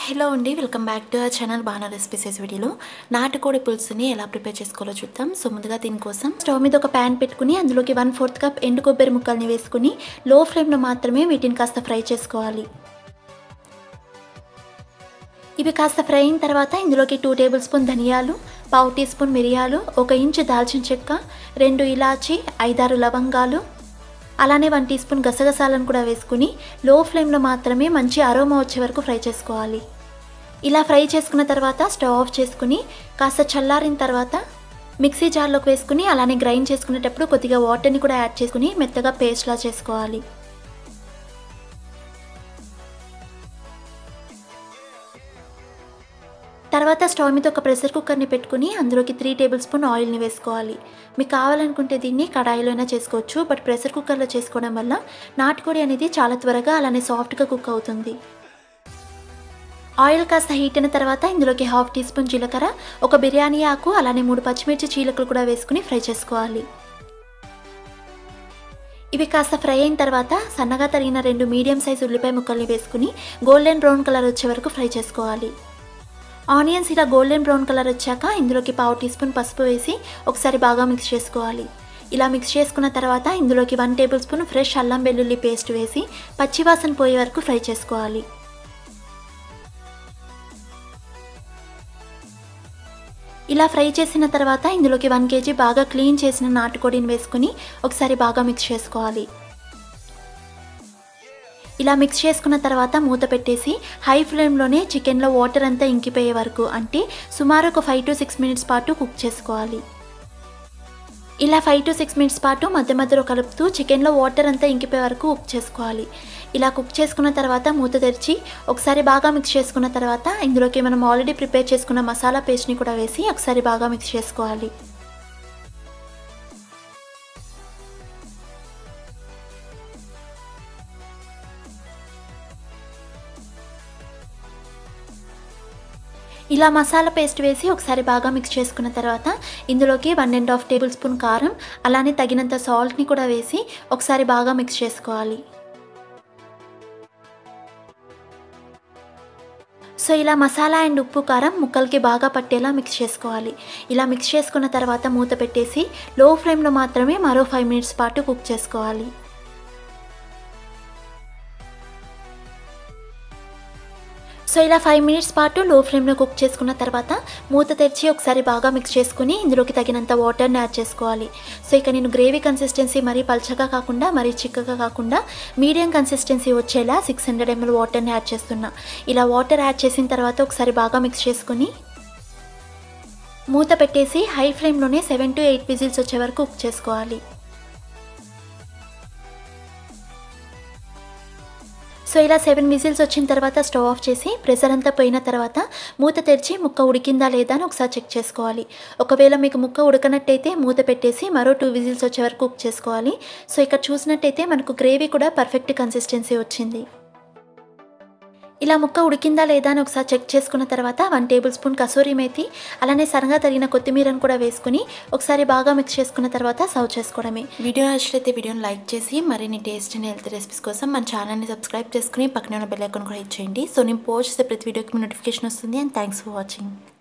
hello అండి welcome back to our channel బాగా recipes వీడియోలో నాటుకోడి పులుసుని ఎలా ప్రిపేర్ చేసుకోవాలో చూద్దాం సో ముందుగా దీనికోసం స్టవ్ మీద ఒక ప్యాన్ పెట్టుకుని అందులోకి వన్ ఫోర్త్ కప్ ఎండు కొబ్బరి ముక్కల్ని వేసుకుని లో ఫ్లేమ్లో మాత్రమే వీటిని కాస్త ఫ్రై చేసుకోవాలి ఇవి కాస్త ఫ్రై అయిన తర్వాత ఇందులోకి టూ టేబుల్ స్పూన్ ధనియాలు పావు టీ స్పూన్ మిరియాలు ఒక ఇంచు దాల్చిన చెక్క రెండు ఇలాచి ఐదారు లవంగాలు అలానే వన్ టీ స్పూన్ గసగసాలను కూడా వేసుకుని లో ఫ్లేమ్లో మాత్రమే మంచి అరోమా వచ్చే వరకు ఫ్రై చేసుకోవాలి ఇలా ఫ్రై చేసుకున్న తర్వాత స్టవ్ ఆఫ్ చేసుకుని కాస్త చల్లారిన తర్వాత మిక్సీ జార్లోకి వేసుకుని అలానే గ్రైండ్ చేసుకునేటప్పుడు కొద్దిగా వాటర్ని కూడా యాడ్ చేసుకుని మెత్తగా పేస్ట్లా చేసుకోవాలి తర్వాత స్టవ్ మీద ఒక ప్రెషర్ కుక్కర్ని పెట్టుకుని అందులోకి త్రీ టేబుల్ స్పూన్ ఆయిల్ని వేసుకోవాలి మీకు కావాలనుకుంటే దీన్ని కడాయిలో అయినా చేసుకోవచ్చు బట్ ప్రెషర్ కుక్కర్లో చేసుకోవడం వల్ల నాటుకోడి అనేది చాలా త్వరగా అలానే సాఫ్ట్గా కుక్ అవుతుంది ఆయిల్ కాస్త హీట్ అయిన తర్వాత ఇందులోకి హాఫ్ టీ స్పూన్ జీలకర్ర ఒక బిర్యానీ ఆకు అలానే మూడు పచ్చిమిర్చి చీలకలు కూడా వేసుకుని ఫ్రై చేసుకోవాలి ఇవి కాస్త ఫ్రై అయిన తర్వాత సన్నగా తరిగిన రెండు మీడియం సైజ్ ఉల్లిపాయ ముక్కల్ని వేసుకుని గోల్డెన్ బ్రౌన్ కలర్ వచ్చే వరకు ఫ్రై చేసుకోవాలి ఆనియన్స్ ఇలా గోల్డెన్ బ్రౌన్ కలర్ వచ్చాక ఇందులోకి పావు టీ స్పూన్ పసుపు వేసి ఒకసారి బాగా మిక్స్ చేసుకోవాలి ఇలా మిక్స్ చేసుకున్న తర్వాత ఇందులోకి వన్ టేబుల్ స్పూన్ ఫ్రెష్ అల్లం వెల్లుల్లి పేస్ట్ వేసి పచ్చివాసన పోయే వరకు ఫ్రై చేసుకోవాలి ఇలా ఫ్రై చేసిన తర్వాత ఇందులోకి వన్ కేజీ బాగా క్లీన్ చేసిన నాటుకోడిని వేసుకుని ఒకసారి బాగా మిక్స్ చేసుకోవాలి ఇలా మిక్స్ చేసుకున్న తర్వాత మూత పెట్టేసి హై ఫ్లేమ్లోనే చికెన్లో వాటర్ అంతా ఇంకిపోయే వరకు అంటే సుమారు ఒక ఫైవ్ టు సిక్స్ మినిట్స్ పాటు కుక్ చేసుకోవాలి ఇలా ఫైవ్ టు సిక్స్ మినిట్స్ పాటు మధ్య మధ్యలో కలుపుతూ చికెన్లో వాటర్ అంతా ఇంకిపోయే వరకు కుక్ చేసుకోవాలి ఇలా కుక్ చేసుకున్న తర్వాత మూత తెరిచి ఒకసారి బాగా మిక్స్ చేసుకున్న తర్వాత ఇందులోకి మనం ఆల్రెడీ ప్రిపేర్ చేసుకున్న మసాలా పేస్ట్ని కూడా వేసి ఒకసారి బాగా మిక్స్ చేసుకోవాలి ఇలా మసాలా పేస్ట్ వేసి ఒకసారి బాగా మిక్స్ చేసుకున్న తర్వాత ఇందులోకి one and half tablespoon కారం అలానే తగినంత సాల్ట్ని కూడా వేసి ఒకసారి బాగా మిక్స్ చేసుకోవాలి సో ఇలా మసాలా అండ్ ఉప్పు కారం ముక్కలకి బాగా పట్టేలా మిక్స్ చేసుకోవాలి ఇలా మిక్స్ చేసుకున్న తర్వాత మూత పెట్టేసి లో ఫ్లేమ్లో మాత్రమే మరో ఫైవ్ మినిట్స్ పాటు కుక్ చేసుకోవాలి సో ఇలా ఫైవ్ మినిట్స్ పాటు లో ఫ్లేమ్లో కుక్ చేసుకున్న తర్వాత మూత తెరిచి ఒకసారి బాగా మిక్స్ చేసుకుని ఇందులోకి తగినంత వాటర్ని యాడ్ చేసుకోవాలి సో ఇక నేను గ్రేవీ కన్సిస్టెన్సీ మరీ పల్చగా కాకుండా మరీ చిక్కగా కాకుండా మీడియం కన్సిస్టెన్సీ వచ్చేలా సిక్స్ హండ్రెడ్ ఎంఎల్ వాటర్ని యాడ్ చేస్తున్నా ఇలా వాటర్ యాడ్ చేసిన తర్వాత ఒకసారి బాగా మిక్స్ చేసుకుని మూత పెట్టేసి హై ఫ్లేమ్లోనే సెవెన్ టు ఎయిట్ విజిల్స్ వచ్చే వరకు కుక్ చేసుకోవాలి సో ఇలా సెవెన్ విజిల్స్ వచ్చిన తర్వాత స్టవ్ ఆఫ్ చేసి ప్రెషర్ అంతా పోయిన తర్వాత మూత తెరిచి ముక్క ఉడికిందా లేదా అని ఒకసారి చెక్ చేసుకోవాలి ఒకవేళ మీకు ముక్క ఉడకనట్టయితే మూత పెట్టేసి మరో టూ విజిల్స్ వచ్చే వరకు కుక్ చేసుకోవాలి సో ఇక్కడ చూసినట్టయితే మనకు గ్రేవీ కూడా పర్ఫెక్ట్ కన్సిస్టెన్సీ వచ్చింది ఇలా ముక్క ఉడికిందా లేదా అని ఒకసారి చెక్ చేసుకున్న తర్వాత one tablespoon kasuri methi అలానే సరగా తరిగిన కొత్తిమీరను కూడా వేసుకుని ఒకసారి బాగా మిక్స్ చేసుకున్న తర్వాత సర్వ్ చేసుకోవడమే వీడియో నచ్చినట్లయితే వీడియోని లైక్ చేసి మరిన్ని టేస్ట్ అండ్ హెల్త్ రెసిపీస్ కోసం మన ఛానల్ని సబ్స్క్రైబ్ చేసుకుని పక్కన ఉన్న బెల్ ఐకాన్ కూడా ఇచ్చేయండి సో నేను పోస్ట్ చేసే ప్రతి వీడియోకి మీ నోటిఫికేషన్ వస్తుంది అండ్ థ్యాంక్స్ ఫర్ వాచింగ్